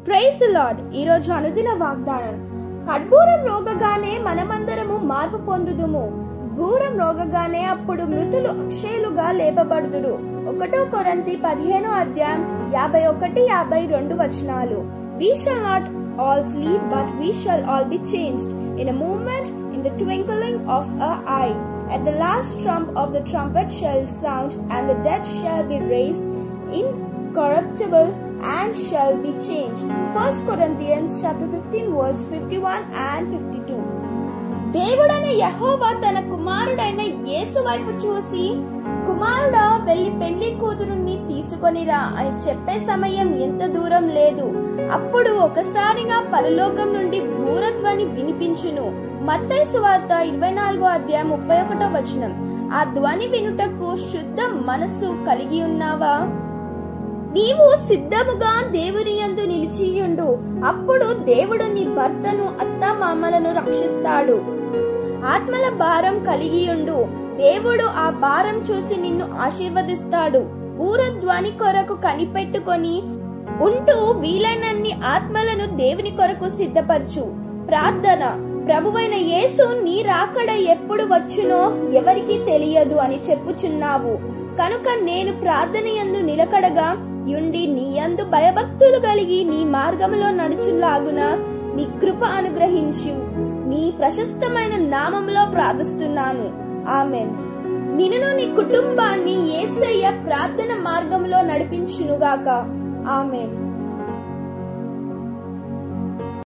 Praise the lord ఈరోజు అనుదిన వాగ్దానం కడ్బూరం రోగగానే మనమందరము మార్పు పొందుదుము భూరం రోగగానే అప్పుడు మృతులు అక్షయులుగా లేపబడుదురు ఒకటో కొరంతి పదిహేనో అధ్యాయం యాభై ఒకటి యాభై రెండు వచనాలు we shall not all sleep but we shall all be changed in a moment in the twinkling of a eye At the last trump of the trumpet shall sound, and the dead shall be raised incorruptible and shall be changed. 1 Corinthians chapter 15 verse 51 and 52. దేవుడైన యహోవా తన కుమారుడైన యేసు వైపు చూసి కుమారుడా వెళ్ళి పెళ్లి కూతురుని తీసుకొనిరా అని చెప్పే సమయం ఎంత దూరం లేదు అప్పుడు ఒకసారిగా పరలోకం నుండి భూరధ్వని వినిపించును మత్తయి సువార్త ఇరవై నాలుగో అధ్యాయం ముప్పై ఒకటో వచనం ఆ ధ్వని వినుటకు శుద్ధ మనస్సు కలిగి ఉన్నావా నీవు సిద్ధముగా దేవుని యందు నిలిచియుండు అప్పుడు దేవుడు నీ భర్తను అత్త మామలను రక్షిస్తాడు ఆత్మల భారం కలిగియుండు దేవుడు ఆ భారం చూసి నిన్ను ఆశీర్వదిస్తాడు ఊరధ్వని కొరకు కనిపెట్టుకొని ఉంటూ వీలైనన్ని ఆత్మలను దేవుని కొరకు సిద్ధపరచు ప్రార్థన ప్రభువైన యేసు నీ రాకడ ఎప్పుడు వచ్చునో ఎవరికీ తెలియదు అని చెప్పుచున్నావు కనుక నేను ప్రార్థన యందు నిలకడగా యుండి నీ యందు భయభక్తులు కలిగి నీ మార్గంలో నడుచులాగున నీ కృప అనుగ్రహించు నీ ప్రశస్తమైన నామంలో ప్రార్థిస్తున్నాను ఆమెన్ నిన్ను నీ కుటుంబాన్ని ఏసయ్య ప్రార్థన మార్గంలో నడిపించునుగాక ఆమెన్